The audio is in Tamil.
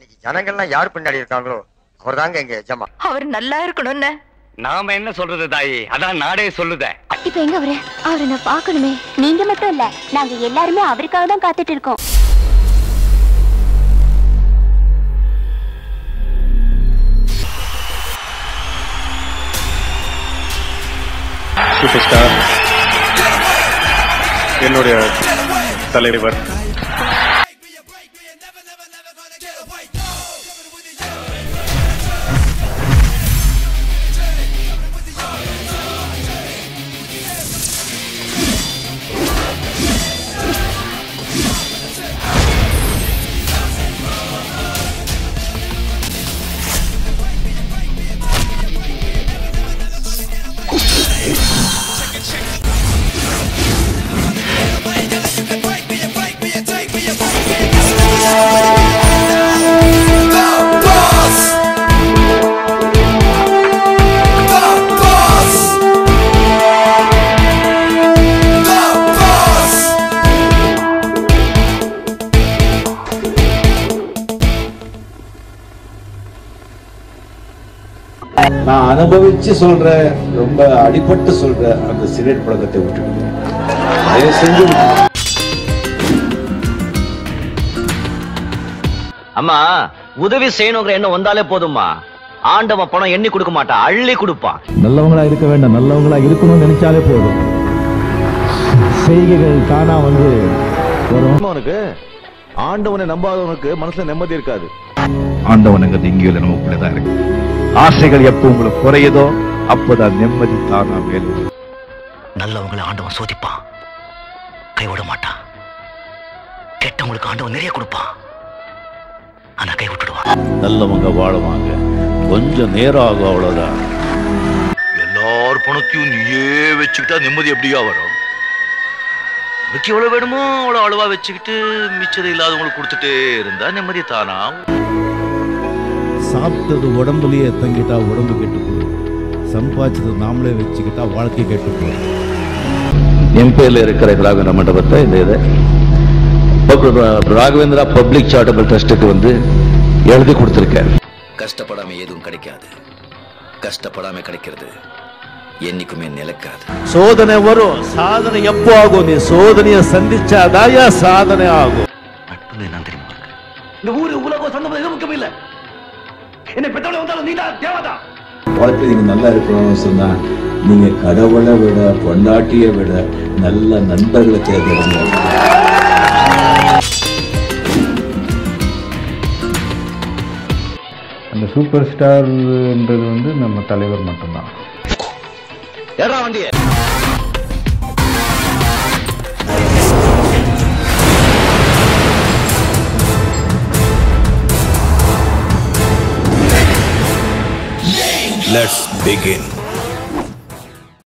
இன்னைக்கு ஜனங்கள்லாம் யார் பின்னாடி இருக்காங்களோ அவர்தாங்க எங்க எஜமா அவர் நல்லா இருக்கணும்னு நாம என்ன சொல்றது தாயி அதான் நாடே சொல்லுதே இப்ப எங்க அவரு அவரை நான் பார்க்கணுமே நீங்க மட்டும் இல்ல நாங்க எல்லாருமே அவருக்காக தான் காத்துட்டு இருக்கோம் சூப்பர் ஸ்டார் என்னுடைய தலைவர் நான் அனுபவிச்சு சொல்ற ரொம்ப அடிபட்டு சொல்ற அந்த சிகரெட் பழக்கத்தை விட்டுடுங்க தயவு செஞ்சு விட்டுடுங்க. அம்மா உதவி செய்யணுங்கிற எண்ணம் வந்தாலே போதும்மா ஆண்டவன் பணம் எண்ணி கொடுக்க மாட்டான் அள்ளி கொடுப்பான் நல்லவங்களா இருக்க வேண்டாம் நல்லவங்களா இருக்கணும்னு நினைச்சாலே போதும் செய்கைகள் தானா வந்து வரும் அவனுக்கு ஆண்டவனை நம்பாதவனுக்கு மனசுல நிம்மதி இருக்காது ஆண்டவனுங்கிறது இங்கேயோ இல்லை நமக்குள்ளதான் இருக்கு ஆசைகள் எப்போ உங்களுக்கு குறையுதோ அப்போதான் நிம்மதி தானா மேலும் நல்லவங்களை ஆண்டவன் சோதிப்பான் கைவிட மாட்டான் கெட்டவங்களுக்கு ஆண்டவன் நிறைய கொடுப்பான் ஆனா கை விட்டுடுவான் நல்லவங்க வாழுவாங்க கொஞ்சம் நேரம் ஆகும் அவ்வளவுதான் எல்லார் பணத்தையும் நீயே வச்சுக்கிட்டா நிம்மதி எப்படியா வரும் உனக்கு எவ்வளவு வேணுமோ அவ்வளவு அளவா வச்சுக்கிட்டு மிச்சதை இல்லாதவங்களுக்கு கொடுத்துட்டே இருந்தா நிம்மதி தானா சாப்பிட்டது உடம்புலயே தங்கிட்டா உடம்பு கெட்டு போகும் சம்பாதிச்சது நாமளே வச்சுக்கிட்டா வாழ்க்கை கெட்டு போகும் என் பேர்ல இருக்கிற ராகவேந்திர மண்டபத்தை இந்த இதை ராகவேந்திரா பப்ளிக் சாரிட்டபிள் ட்ரஸ்ட்டுக்கு வந்து எழுதி கொடுத்திருக்கேன் கஷ்டப்படாம எதுவும் கிடைக்காது கஷ்டப்படாம கிடைக்கிறது என்னைக்குமே நிலைக்காது சோதனை வரும் சாதனை எப்போ ஆகும் நீ சோதனையை சந்திச்சாதாயா சாதனை ஆகும் நட்பு என்ன தெரியுமா உனக்கு? இந்த ஊரு உலகம் சொந்தம் எதுவும் முக்கியம் இல்ல என்னை பெற்றவளை வந்தாலும் நீதான் தேவதான் வாழ்க்கை நீங்க நல்லா இருக்கணும்னு சொன்னா நீங்க கடவுளை விட பொண்டாட்டியை விட நல்ல நண்பர்களை தேர்ந்தெடுங்க அந்த சூப்பர் ஸ்டார்ன்றது வந்து நம்ம தலைவர் மட்டும்தான் ஏறா வண்டியை Let's begin.